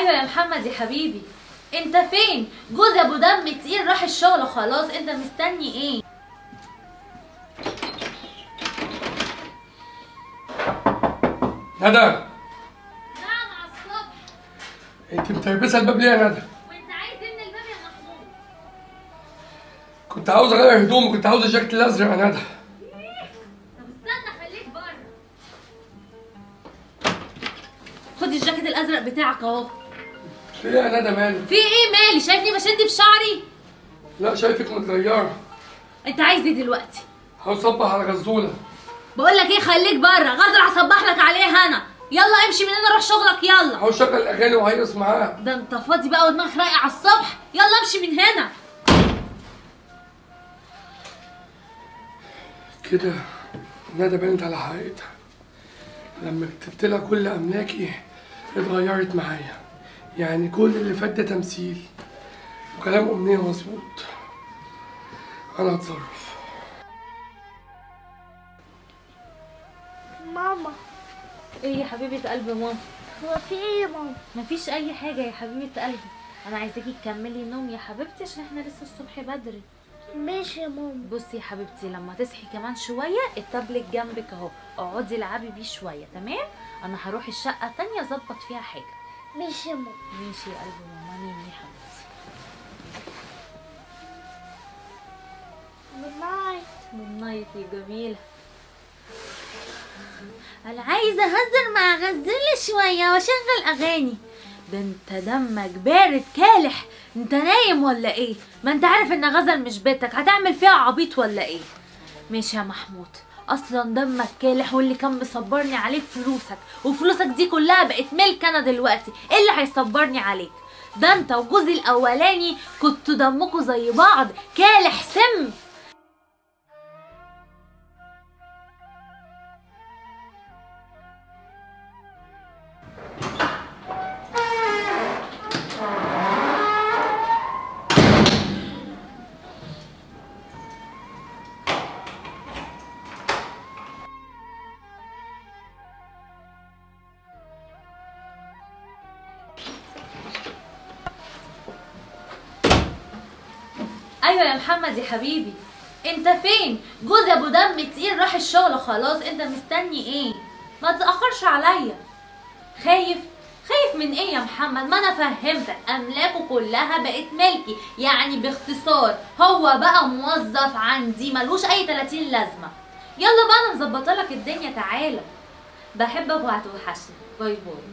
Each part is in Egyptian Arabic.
ايوه يا محمد يا حبيبي انت فين جوز ابو دم تقيل راح الشغل خلاص انت مستني ايه ندى نعم على الصبح انت متربسه الباب ليه يا ندى وانت عايز ايه من الباب يا محمود كنت عاوز اغير هدومي كنت عاوز الجاكيت الازرق يا ندى طب استنى خليك بره خد الجاكيت الازرق بتاعك اهو ليه يا ندى مالك في ايه مالي شايفني بشد في شعري لا شايفك متغيره انت عايز ايه دلوقتي هصبح على غزوله بقول لك ايه خليك بره غزل هصبح لك عليه هنا يلا امشي من هنا روح شغلك يلا هو شغل اغاني وهيرقص معاها ده انت فاضي بقى ودماغك رايقه على الصبح يلا امشي من هنا كده ندى بانت على حقيقتها لما كتبت لها كل املاكي اتغيرت معايا يعني كل اللي فات ده تمثيل وكلام امنيه مظبوط انا هتصرف ماما ايه يا حبيبه قلب ماما هو في ايه يا ماما مفيش اي حاجه يا حبيبه قلبي انا عايزاكي تكملي نوم يا حبيبتي عشان احنا لسه الصبح بدري ماشي يا ماما بصي يا حبيبتي لما تصحي كمان شويه التابلت جنبك اهو اقعدي العبي بيه شويه تمام انا هروح الشقه التانية اظبط فيها حاجه ماشي يا ماما ماشي يا قلب ماما نيمي يا حبيبتي جود نايت من نايت يا جميله انا عايزه اهزر مع غزاله شويه واشغل اغاني ده انت دمك بارد كالح انت نايم ولا ايه ما انت عارف ان غزل مش بيتك هتعمل فيها عبيط ولا ايه ماشي يا محمود اصلا دمك كالح واللي كان مصبرني عليك فلوسك وفلوسك دي كلها بقت ملك انا دلوقتي ايه اللي هيصبرني عليك ده انت وجوزي الاولاني كنتوا دمكوا زي بعض كالح سم ايوه يا محمد يا حبيبي انت فين جوز ابو دم تقيل راح الشغل خلاص انت مستني ايه ما تتاخرش عليا خايف خايف من ايه يا محمد ما انا فهمتك املاكه كلها بقت ملكي يعني باختصار هو بقى موظف عندي ملوش اي 30 لازمه يلا بقى انا مظبطه لك الدنيا تعالى بحبك وهتوحشني باي باي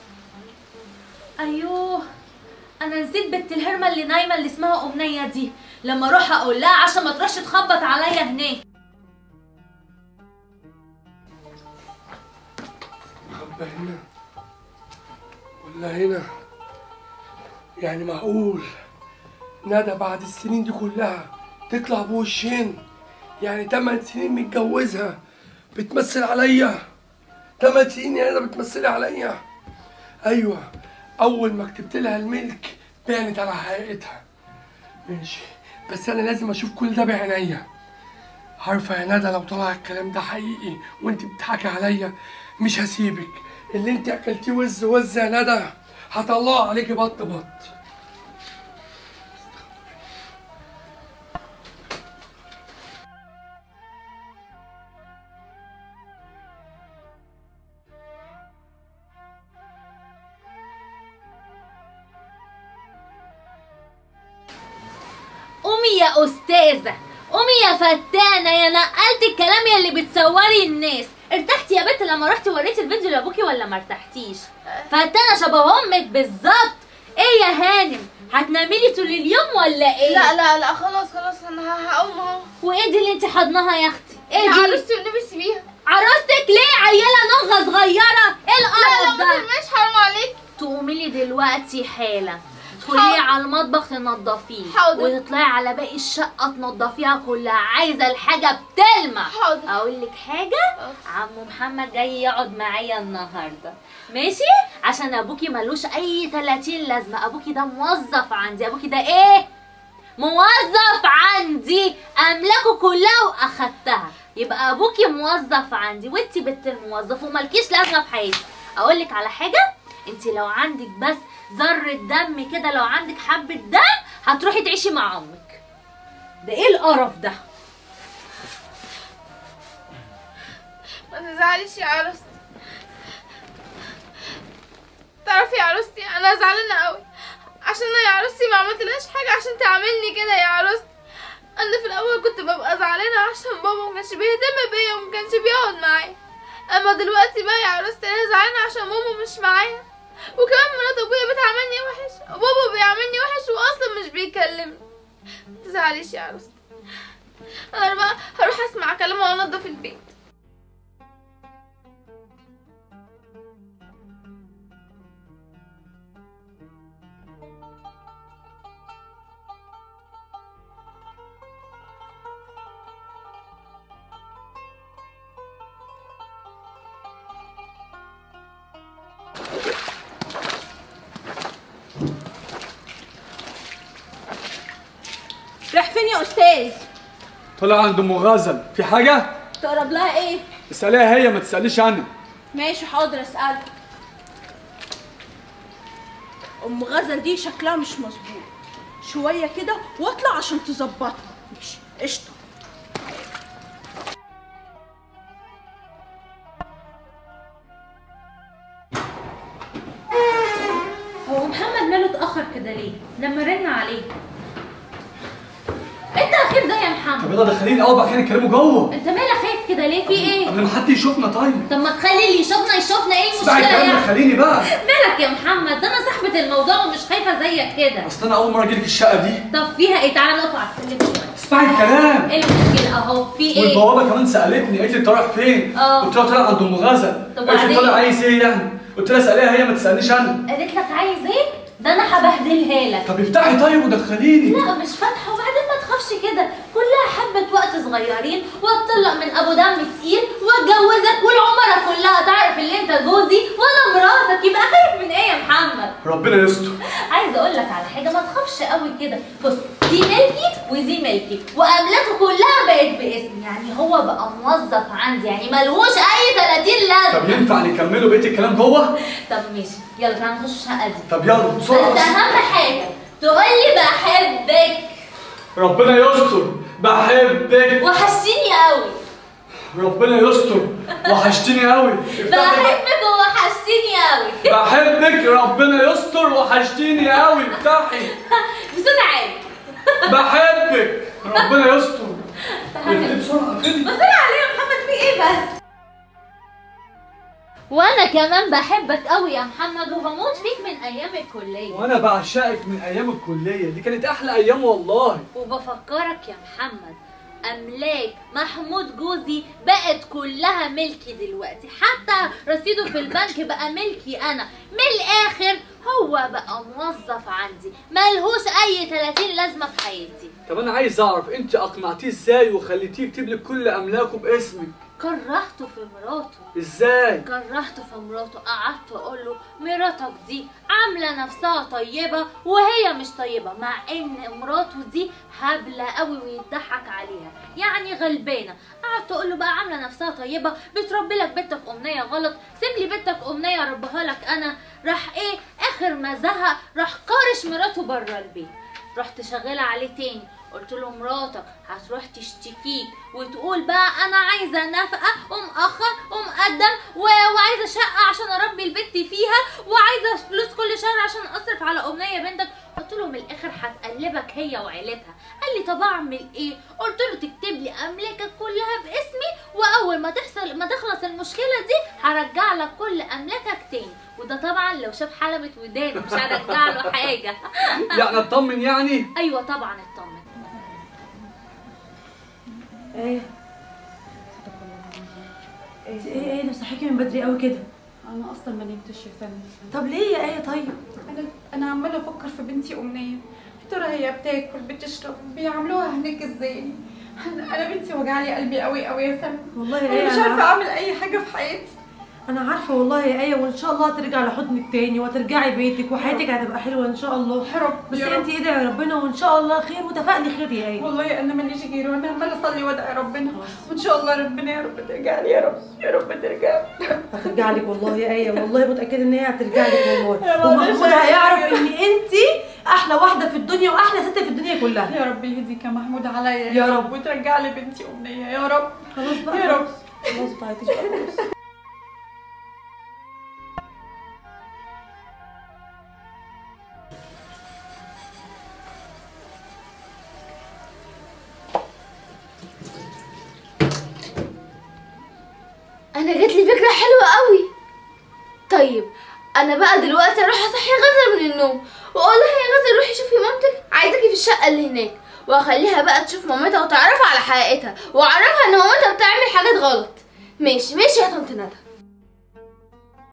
ايوه انا نسيت بنت الهرمه اللي نايمه اللي اسمها امنيه دي لما اروح اقول لها عشان ما تروحش تخبط عليا هناك خبى هنا ولا هنا يعني معقول ندى بعد السنين دي كلها تطلع بوشين يعني تمن سنين متجوزها بتمثل عليا تمن سنين يا ندى بتمثلي عليا ايوه اول ما كتبت لها الملك بانت على حقيقتها ماشي بس انا لازم اشوف كل ده بعينيا عارفه يا ندى لو طلع الكلام ده حقيقي وانت بتضحكي عليا مش هسيبك اللي انت اكلتيه وز وز يا ندى هطلعه عليكي بط بط قومي يا استاذه قومي يا فتانه يا نقلت الكلام يا اللي بتصوري الناس ارتحتي يا بنت لما رحتي وريتي الفيديو لابوكي ولا ما ارتحتيش فتانه شبه امك بالظبط ايه يا هانم هتنامي لي طول اليوم ولا ايه لا لا لا خلاص خلاص انا ه- هقوم اهو وايه دي اللي انت حضناها يا اختي ايه يا دي عروستي والنبي سيبيها عروستك ليه عيله نغه صغيره ايه لا القرف لا ده مش حرام عليك تقومي لي دلوقتي حالا تدخلي حاضر. على المطبخ تنضفيه حاضر. وتطلعي على باقي الشقه تنضفيها كلها عايزه الحاجه بتلمع حاضر. اقول لك حاجه أه. عمو محمد جاي يقعد معايا النهارده ماشي عشان ابوكي ملوش اي 30 لازمه ابوكي ده موظف عندي ابوكي ده ايه موظف عندي املاكه كلها واخدتها يبقى ابوكي موظف عندي وانتي بنت الموظف وملكيش لازمه في حياتي اقول لك على حاجه انت لو عندك بس ذره دم كده لو عندك حبه دم هتروحي تعيشي مع امك ده ايه القرف ده ما تزعليش يا عروستي تعرفي يا عروستي انا زعلانه قوي عشان انا يا عروستي ما عملتلهاش حاجه عشان تعاملني كده يا عروستي انا في الاول كنت ببقى زعلانه عشان بابا ما كانش بيهتم بيا وما كانش بيقعد معايا اما دلوقتي بقى يا عروستي انا زعلانه عشان ماما مش معايا وكمان مرات ابويا بتعاملني وحش وبابا بيعاملني وحش واصلا مش بيكلمني متزعليش يا عروستي انا بقى هروح اسمع كلامه وانضف البيت رايح فين يا استاذ طلع عند ام غزل في حاجه تقرب لها ايه اساليها هي ما تساليش انا ماشي حاضر اسالها ام غزل دي شكلها مش مظبوط شويه كده واطلع عشان تظبطها ماشي قشطه هو محمد ماله اتاخر كده ليه لما رن عليه انت اخير ده يا طب محمد يلا دخليني الاول بعد كده نتكلموا جوه انت مالك خايف كده ليه في ايه قبل ما حد يشوفنا طيب طب ما تخلي اللي يشوفنا يشوفنا ايه اسمعي المشكله الكلام يعني دخليني بقى مالك يا محمد ده انا صاحبه الموضوع ومش خايفه زيك كده اصل انا اول مره اجيلك الشقه دي طب فيها ايه تعالى نقف على السلم شويه اسمعي الكلام ايه المشكله اهو في ايه والبوابه كمان سالتني قالت لي انت رايح فين اه. قلت لها طالع عند ام غزل طب قالت لي وبعدين؟ طالع عايز ايه يعني قلت لها اساليها هي ما تسالنيش انا قالت لك عايز ايه ده انا هبهدلها لك طب افتحي طيب ودخليني لا مش فاتحه وبعدين ما تخافش كده كلها حبه وقت صغيرين واتطلق من ابو دم تقيل واتجوزك والعمره كلها تعرف اللي انت جوزي وانا مراتك يبقى خايف من ايه يا محمد ربنا يستر عايزه اقول لك على حاجه ما تخافش قوي كده بص دي ملكي ودي ملكي واملاكه كلها بقت باسمي يعني هو بقى موظف عندي يعني ملهوش اي 30 لازمه طب ينفع نكملوا بقيه الكلام جوه طب ماشي يلا تعالى نخش الشقه دي طب يلا بس بسرعه بس. اهم حاجه تقولي بحبك ربنا يستر بحبك وحشتيني قوي ربنا يستر وحشتني قوي افتحي بقى. بحبك ووحشتيني قوي بحبك ربنا يستر وحشتيني قوي افتحي بصوت عالي بحبك ربنا يستر اقفلي بسرعه اقفلي بص عليه يا محمد في ايه بس وانا كمان بحبك قوي يا محمد وبموت فيك من ايام الكليه وانا بعشقك من ايام الكليه دي كانت احلى ايام والله وبفكرك يا محمد املاك محمود جوزي بقت كلها ملكي دلوقتي حتى رصيده في البنك بقى ملكي انا من الاخر هو بقى موظف عندي ملهوش اي 30 لازمه في حياتي طب انا عايز اعرف انت اقنعتيه ازاي وخليتيه يكتب لك كل املاكه باسمك كرهته في مراته ازاي كرهته في مراته قعدت اقول له مراتك دي عامله نفسها طيبه وهي مش طيبه مع ان مراته دي هبله قوي ويضحك عليها يعني غلبانه قعدت اقول له بقى عامله نفسها طيبه بتربي لك بنتك امنيه غلط سيب لي بنتك امنيه اربيها لك انا راح ايه اخر ما زهق راح قارش مراته بره البيت رحت شغاله عليه تاني قلت له مراتك هتروح تشتكيك وتقول بقى انا عايزه نفقه ومأخر ومقدم و... وعايزه شقه عشان اربي البت فيها وعايزه فلوس كل شهر عشان اصرف على امنيه بنتك قلت له من الاخر هتقلبك هي وعيلتها قال لي طب اعمل ايه قلت له تكتب لي املاكك كلها باسمي واول ما تحصل ما تخلص المشكله دي هرجع لك كل املاكك تاني وده طبعا لو شاف حلبة ودانه مش هرجع له حاجه يعني اطمن يعني ايوه طبعا اطمن ايه ايه ايه ايه صحيكي من بدري قوي كده انا اصلا ما نمتش يا فندم طب ليه يا ايه طيب انا انا عماله افكر في بنتي امنيه يا ترى هي بتاكل بتشرب بيعملوها هناك ازاي انا أنا بنتي وجعلي قلبي قوي قوي يا فندم والله يا انا ايه مش انا عارفه عارفه اعمل اي حاجه في حياتي انا عارفه والله يا ايه وان شاء الله هترجع لحضنك تاني وترجعي بيتك وحياتك هتبقى حلوه ان شاء الله يا رب بس يا رب انت ادعي ربنا وان شاء الله خير وتفائلي خير يا ايه والله انا ماليش غيره انا عماله اصلي وادعي ربنا وان شاء الله ربنا يا رب ترجع لي يا رب يا رب ترجع لي. هترجعي هترجع لك والله يا ايه والله متاكده ان هي هترجع لك والله يا ماما، ومحمود مش هيعرف هيرجع. ان انت احلى واحده في الدنيا واحلى ست في الدنيا كلها يا رب يهديك يا محمود عليا يا رب. وترجع لي بنتي امنيه يا رب خلاص بقى يا رب. خلاص بقى هتيجي بقى خلاص انا جات لي فكره حلوه قوي طيب انا بقى دلوقتي اروح اصحي غزل من النوم واقول لها يا غزل روحي شوفي مامتك عايزاكي في الشقه اللي هناك واخليها بقى تشوف مامتها وتعرفها على حقيقتها واعرفها ان مامتها بتعمل حاجات غلط ماشي ماشي يا طنط ندى